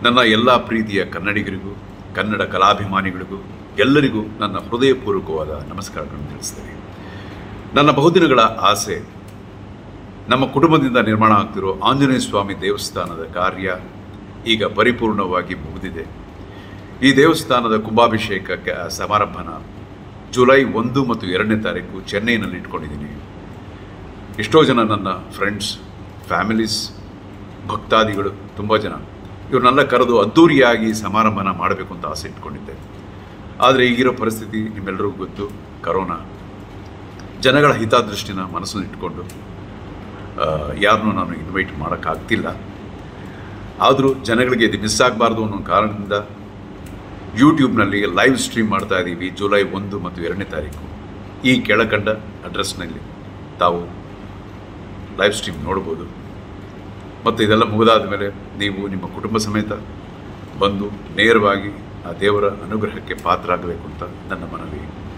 ನನ್ನ ಎಲ್ಲ ಪ್ರೀತಿಯ ಕನ್ನಡಿಗರಿಗೂ ಕನ್ನಡ ಕಲಾಭಿಮಾನಿಗಳಿಗೂ ಎಲ್ಲರಿಗೂ ನನ್ನ ಹೃದಯಪೂರ್ವಕವಾದ ನಮಸ್ಕಾರಗಳನ್ನು ತಿಳಿಸ್ತೇನೆ ನನ್ನ ಬಹುದಿನಗಳ ಆಸೆ ನಮ್ಮ ಕುಟುಂಬದಿಂದ ನಿರ್ಮಾಣ ಆಗ್ತಿರೋ ಆಂಜನೇಯ ಸ್ವಾಮಿ ದೇವಸ್ಥಾನದ ಕಾರ್ಯ ಈಗ ಪರಿಪೂರ್ಣವಾಗಿ ಮುಗಿದಿದೆ ಈ ದೇವಸ್ಥಾನದ ಕುಂಭಾಭಿಷೇಕ ಕ- ಸಮಾರಂಭನ ಜುಲೈ ಒಂದು ಮತ್ತು ಎರಡನೇ ತಾರೀಕು ಚೆನ್ನೈನಲ್ಲಿ ಇಟ್ಕೊಂಡಿದ್ದೀನಿ ಎಷ್ಟೋ ಜನ ನನ್ನ ಫ್ರೆಂಡ್ಸ್ ಫ್ಯಾಮಿಲೀಸ್ ಭಕ್ತಾದಿಗಳು ತುಂಬ ಜನ ಇವ್ರನ್ನೆಲ್ಲ ಕರೆದು ಅದ್ಧೂರಿಯಾಗಿ ಸಮಾರಂಭನ ಮಾಡಬೇಕು ಅಂತ ಆಸೆ ಇಟ್ಕೊಂಡಿದ್ದೆ ಆದರೆ ಈಗಿರೋ ಪರಿಸ್ಥಿತಿ ನಿಮ್ಮೆಲ್ಲರಿಗೂ ಗೊತ್ತು ಕರೋನಾ ಜನಗಳ ಹಿತದೃಷ್ಟಿನ ಮನಸ್ಸನ್ನು ಇಟ್ಕೊಂಡು ಯಾರನ್ನೂ ನಾನು ಇನ್ವೈಟ್ ಮಾಡೋಕ್ಕಾಗ್ತಿಲ್ಲ ಆದರೂ ಜನಗಳಿಗೆ ಇದು ಮಿಸ್ ಆಗಬಾರ್ದು ಅನ್ನೋ ಕಾರಣದಿಂದ ಯೂಟ್ಯೂಬ್ನಲ್ಲಿ ಲೈವ್ ಸ್ಟ್ರೀಮ್ ಮಾಡ್ತಾ ಇದ್ದೀವಿ ಜುಲೈ ಒಂದು ಮತ್ತು ಎರಡನೇ ತಾರೀಕು ಈ ಕೆಳಕಂಡ ಅಡ್ರೆಸ್ನಲ್ಲಿ ತಾವು ಲೈವ್ ಸ್ಟ್ರೀಮ್ ನೋಡ್ಬೋದು ಮತ್ತು ಇದೆಲ್ಲ ಮುಗಿದಾದ ಮೇಲೆ ನೀವು ನಿಮ್ಮ ಕುಟುಂಬ ಸಮೇತ ಬಂದು ನೇರವಾಗಿ ಆ ದೇವರ ಅನುಗ್ರಹಕ್ಕೆ ಪಾತ್ರರಾಗಬೇಕು ಅಂತ ನನ್ನ ಮನವಿ